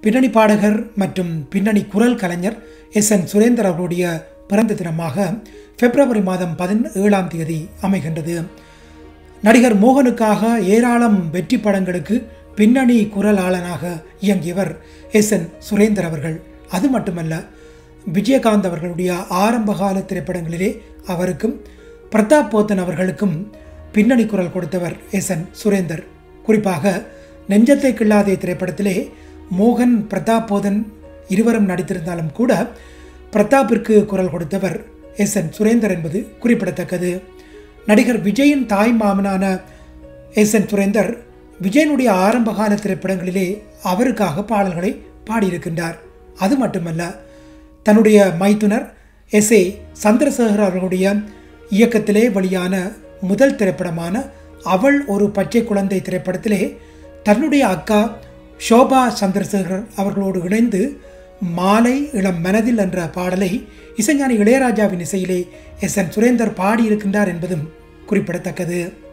பின்னணி பாடகர் மற்றும் பின்னணி குரல் கலைஞர் எஸ் என் சுரேந்தர் அவர்களுடைய பிறந்த தினமாக பிப்ரவரி மாதம் பதினேழாம் தேதி அமைகின்றது நடிகர் மோகனுக்காக ஏராளம் வெற்றி படங்களுக்கு பின்னணி குரலாளனாக இயங்கியவர் எஸ் என் சுரேந்தர் அவர்கள் அது மட்டுமல்ல விஜயகாந்த் அவர்களுடைய ஆரம்பகால திரைப்படங்களிலே அவருக்கும் பிரதாப் போத்தன் அவர்களுக்கும் பின்னணி குரல் கொடுத்தவர் எஸ் என் சுரேந்தர் குறிப்பாக நெஞ்சத்தை கிள்ளாதே திரைப்படத்திலே மோகன் பிரதாப் போதன் இருவரும் நடித்திருந்தாலும் கூட பிரதாப்பிற்கு குரல் கொடுத்தவர் எஸ் என் சுரேந்தர் என்பது குறிப்பிடத்தக்கது நடிகர் விஜயின் தாய் மாமனான எஸ் என் சுரேந்தர் விஜயனுடைய ஆரம்பகால திரைப்படங்களிலே அவருக்காக பாடல்களை பாடியிருக்கின்றார் அது மட்டுமல்ல தன்னுடைய மைத்துனர் எஸ் ஏ சந்திரசேகர் அவர்களுடைய இயக்கத்திலே வெளியான முதல் திரைப்படமான அவள் ஒரு பச்சை குழந்தை திரைப்படத்திலே தன்னுடைய அக்கா ஷோபா சந்திரசேகர் அவர்களோடு இணைந்து மாலை இளம் மனதில் என்ற பாடலை இசைஞானி இளையராஜாவின் இசையிலே எஸ் என் சுரேந்தர் பாடியிருக்கின்றார் என்பதும் குறிப்பிடத்தக்கது